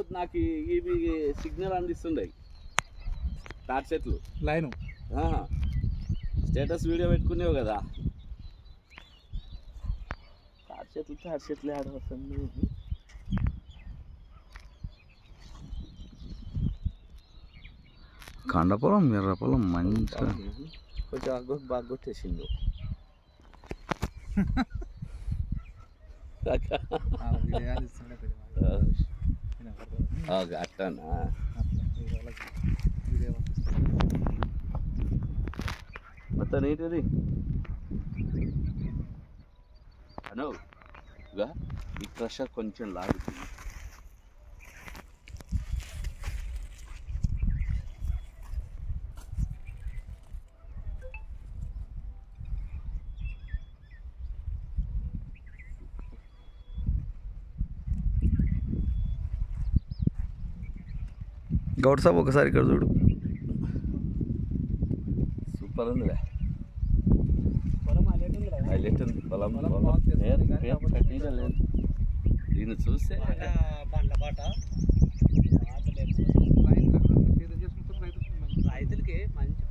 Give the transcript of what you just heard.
నాకు ఈ- ఇవి సిగ్నల్ అందిస్తుండే తాటి చెట్లు లైన్ ఆహా. స్టేటస్ వీడియో పెట్టుకునేవు కదా తాటి చెట్లు తాటి చెట్లు ఆడ వస్తుంది కండపొలం ఎర్రపొలం మంచిగా కొంచెం అగ్గ బాగా కొట్టేసిండు అట్లానా మొత్తం ఏంటిది అనో ఇక ఈ క్రషర్ కొంచెం లాగుతుంది గౌడ్ సాబ్ ఒకసారి ఇక్కడ చూడు సూపర్ ఉందిలే పొలం హైలైట్ ఉంది హైలైట్ ఉంది పొలం పొలం పొలం బాగా చేస్తుంది పేరు- కానీ పేరు కాకపోతే కట్టిగా లేదు దీన్ని చూస్తే బండ్ల బాట రైతులకు మంచి